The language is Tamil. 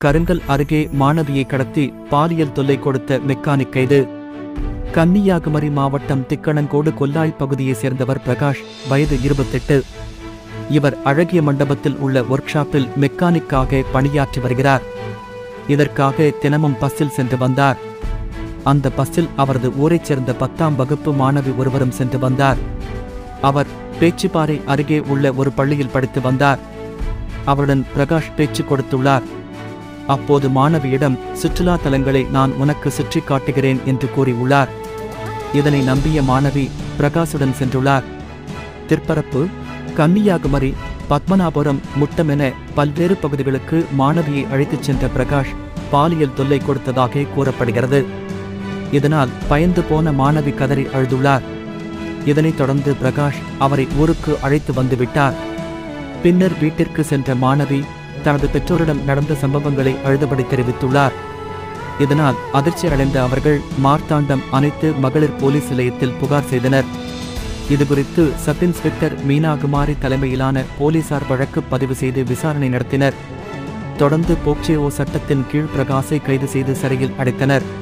கருங்கல் அருகே மாணவியை கடத்தி பாலியல் தொல்லை கொடுத்த மெக்கானிக் கைது கன்னியாகுமரி மாவட்டம் திக்கணங்கோடு கொல்லாய் பகுதியைச் சேர்ந்தவர் பிரகாஷ் வயது இருபத்தெட்டு இவர் அழகிய மண்டபத்தில் உள்ள ஒர்க் ஷாப்பில் மெக்கானிக்காக பணியாற்றி வருகிறார் இதற்காக தினமும் பஸ்ஸில் சென்று வந்தார் அந்த பஸ்ஸில் அவரது ஊரைச் சேர்ந்த பத்தாம் வகுப்பு மாணவி ஒருவரும் சென்று வந்தார் அவர் பேச்சுப்பாறை அருகே உள்ள ஒரு பள்ளியில் படித்து வந்தார் அவருடன் பிரகாஷ் பேச்சு கொடுத்துள்ளார் அப்போது மாணவியிடம் சுற்றுலா தலங்களை நான் உனக்கு சுற்றிக் காட்டுகிறேன் என்று கூறியுள்ளார் இதனை நம்பிய மாணவி பிரகாஷுடன் சென்றுள்ளார் திற்பரப்பு கன்னியாகுமரி பத்மநாபுரம் முட்டம் என பல்வேறு பகுதிகளுக்கு மாணவியை அழைத்துச் சென்ற பிரகாஷ் பாலியல் தொல்லை கொடுத்ததாக கூறப்படுகிறது இதனால் பயந்து போன மாணவி கதறி அழுதுள்ளார் இதனைத் தொடர்ந்து பிரகாஷ் அவரை ஊருக்கு அழைத்து வந்து விட்டார் பின்னர் வீட்டிற்கு சென்ற மாணவி தனது பெற்றோரிடம் நடந்த சம்பவங்களை அழுதபடி தெரிவித்துள்ளார் இதனால் அதிர்ச்சி அடைந்த அவர்கள் மார்த்தாண்டம் அனைத்து மகளிர் போலீஸ் நிலையத்தில் புகார் செய்தனர் இதுகுறித்து சப் இன்ஸ்பெக்டர் மீனாகுமாரி தலைமையிலான போலீசார் வழக்கு பதிவு செய்து விசாரணை நடத்தினர் தொடர்ந்து போக்சேஓ சட்டத்தின் கீழ் பிரகாசை கைது செய்து சிறையில் அடைத்தனர்